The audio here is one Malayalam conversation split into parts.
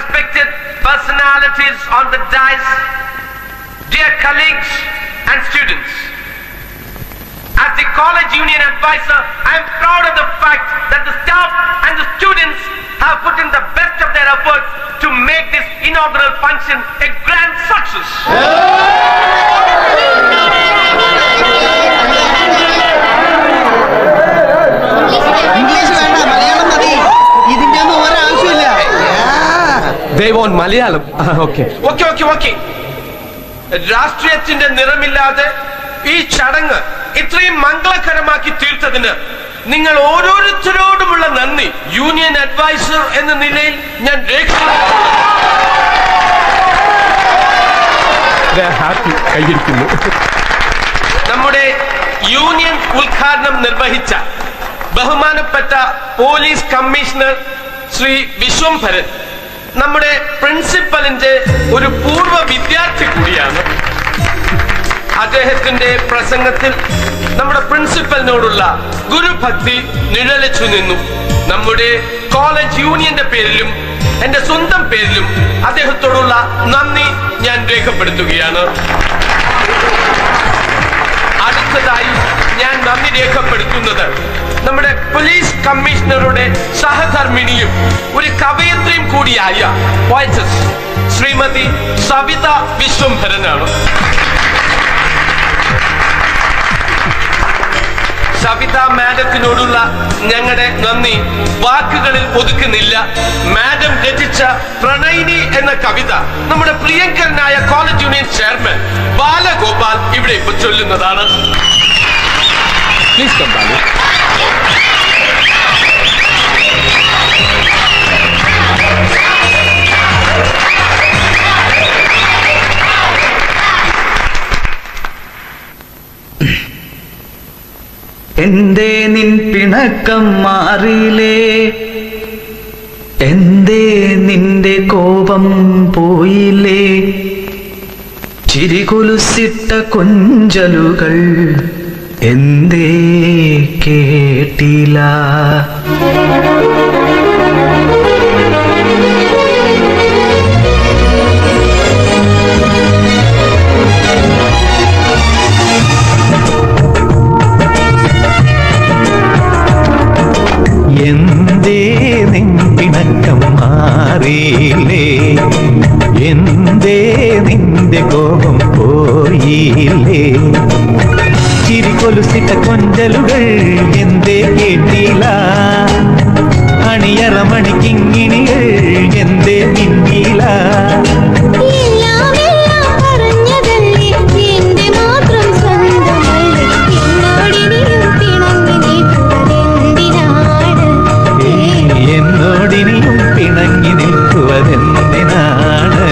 respected personalities on the dais, dear colleagues and students. As the college union advisor, I am proud of the fact that the staff and the students have put in the best of their efforts to make this inaugural function a grand success. English വേണ്ട മലയാളം മതി ഇതിന്റെ ഒന്നും ഒരാവശ്യമില്ല They want Malayalam. Okay okay okay okay രാഷ്ട്രീയത്തിന്റെ നിറമില്ലാതെ ഈ ചടങ്ങ് ഇത്രയും മംഗളകരമാക്കി തീർത്തതിന് നിങ്ങൾ ഓരോരുത്തരോടുമുള്ള നന്ദി യൂണിയൻ അഡ്വൈസർ എന്ന നിലയിൽ ഞാൻ ഹാപ്പി കൈയിരിക്കുന്നു നമ്മുടെ യൂണിയൻ ഉദ്ഘാടനം നിർവഹിച്ച ബഹുമാനപ്പെട്ട പോലീസ് കമ്മീഷണർ ശ്രീ വിശ്വംഭരൻ നമ്മുടെ പ്രിൻസിപ്പലിന്റെ ഒരു പൂർവ്വ വിദ്യാർത്ഥി കൂടിയാണ് അദ്ദേഹത്തിന്റെ പ്രസംഗത്തിൽ നമ്മുടെ പ്രിൻസിപ്പലിനോടുള്ള ഗുരുഭക്തി നിഴലിച്ചു നിന്നു നമ്മുടെ കോളേജ് യൂണിയന്റെ പേരിലും എന്റെ സ്വന്തം പേരിലും അദ്ദേഹത്തോടുള്ള നന്ദി ഞാൻ രേഖപ്പെടുത്തുകയാണ് അടുത്തതായി ഞാൻ നന്ദി രേഖപ്പെടുത്തുന്നത് നമ്മുടെ പോലീസ് കമ്മീഷണറുടെ സഹധർമ്മിണിയും ഒരു കവയത്രിയും കൂടിയായ പോയറ്റസ് ശ്രീമതി സവിത വിശ്വംഭരനാണ് സവിത മാഡത്തിനോടുള്ള ഞങ്ങളുടെ നന്ദി വാക്കുകളിൽ ഒതുക്കുന്നില്ല മാഡം രചിച്ച പ്രണയിനി എന്ന കവിത നമ്മുടെ പ്രിയങ്കരനായ കോളേജ് യൂണിയൻ ചെയർമാൻ ബാലഗോപാൽ ഇവിടെ ഇപ്പൊ ചൊല്ലുന്നതാണ് പ്ലീസ് കം ബാലു എന്തേ നിൻ പിണക്കം മാറിയില്ലേ എന്തേ നിന്റെ കോപം പോയില്ലേ ചിരികൊലുസിട്ട കൊഞ്ചലുകൾ എന്തേ കേട്ടില്ല എന്തേ നിൻ പിണക്കം മാറിയില്ലേ എന്തേ നിന്റെ കോപം പോയില്ലേ ചിരികൊലുസിട്ട കൊഞ്ചലുകൾ എന്തേ കേട്ടില്ല അണിയറ മണിക്കിങ്ങിണികൾ എന്തേ മിന്നില്ല എല്ലാം എല്ലാം പറഞ്ഞതല്ലേ എന്റെ മാത്രം സ്വന്തമല്ലേ എന്നോടിനിയും പിണങ്ങി നിൽപ്പതെന്തിനാണ് എന്നോടിനിയും പിണങ്ങി നിൽക്കുവതെന്തിനാണ്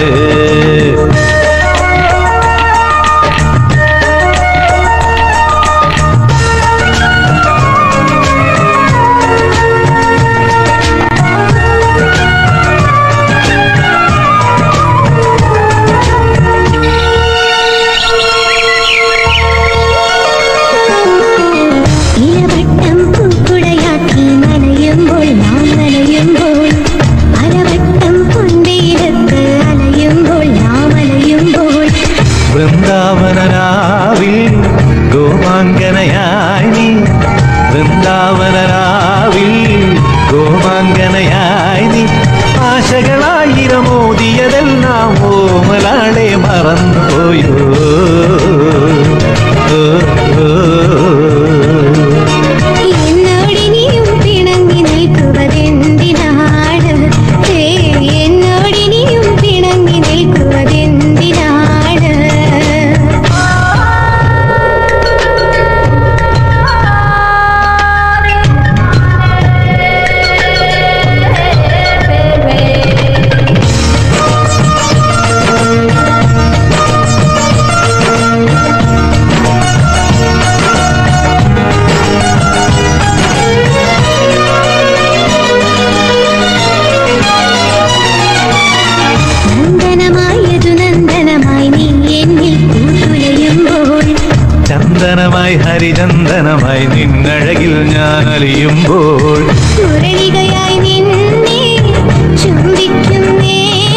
ഇലവട്ടം പൂക്കുടയാക്കി നനയുമ്പോൾ നാം നനയുമ്പോൾ അരവട്ടം പൊന്തയിലത്ത് അലയുമ്പോൾ നാം അലയുമ്പോൾ വൃന്ദാവനരാവിൽ ഗോപാങ്കനയായി നീ വൃന്ദാവനരാവിൽ ഗോപാങ്കനയായി നീ ആശകളായിരം ഓതിയതെല്ലാം ഓമലാളെ മറന്നുപോയോ ഓ, ഓ, എന്നോടിനിയും പിണങ്ങി നിൽക്കുവതെന്തിനാണ് ഹേ, എന്നോടിനിയും പിണങ്ങി നിൽക്കുവതെന്തിനാണ് നന്ദനമായതു നന്ദനമായി നീ എന്നിൽ കൂട്ടുലയുമ്പോൾ ചന്ദനമായി ഹരിചന്ദനമായി നിന്നഴകിൽ ഞാൻ അലിയുമ്പോൾ മുരളികയായി നിന്നെ ചുംബിക്കും നേരം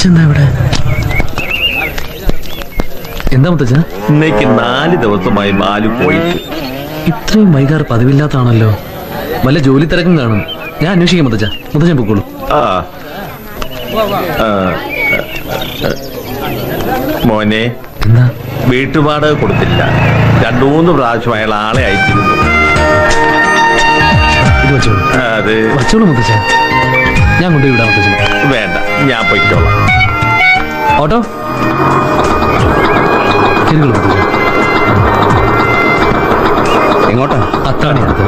മുത്തച്ഛൻ എന്താ ഇവിടെ എന്താ മുത്തച്ഛ ഇന്നേക്ക് നാല് ദിവസമായി ബാലു പോയിട്ട് ഇത്രയും വൈകാറ് പതിവില്ലാത്താണല്ലോ വല്ല ജോലി തിരക്കും കാണും ഞാൻ അന്വേഷിക്കാം മുത്തച്ഛ മുത്തച്ഛൻ പൊക്കോളൂ ആ ആ, മോനെ എന്താ വീട്ടുപാട് കൊടുത്തില്ല രണ്ടു മൂന്ന് പ്രാവശ്യം അയാൾ ആളെ അയച്ചിരുന്നു ഇത് വെച്ചോളൂ ആ, അത് വച്ചോളൂ മുത്തച്ഛ ഞാൻ കൊണ്ടുപോയി വിടാം മുത്തച്ഛൻ വേണ്ട ഞാൻ പൊയ്ക്കോളാം ഓട്ടോ ശരിക്കുള്ളൂ മുത്തച്ഛ എങ്ങോട്ടാ അത്രാണി അടുത്ത്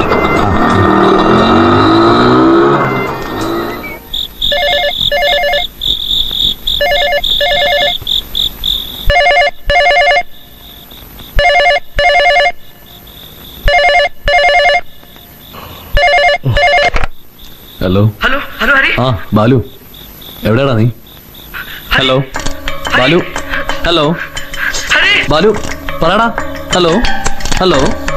ഹലോ ഹലോ ഹലോ ഹരി ആ ബാലു എവിടെയാടാ നീ ഹലോ ബാലു ഹലോ ഹരി ബാലു പറയടാ ഹലോ ഹലോ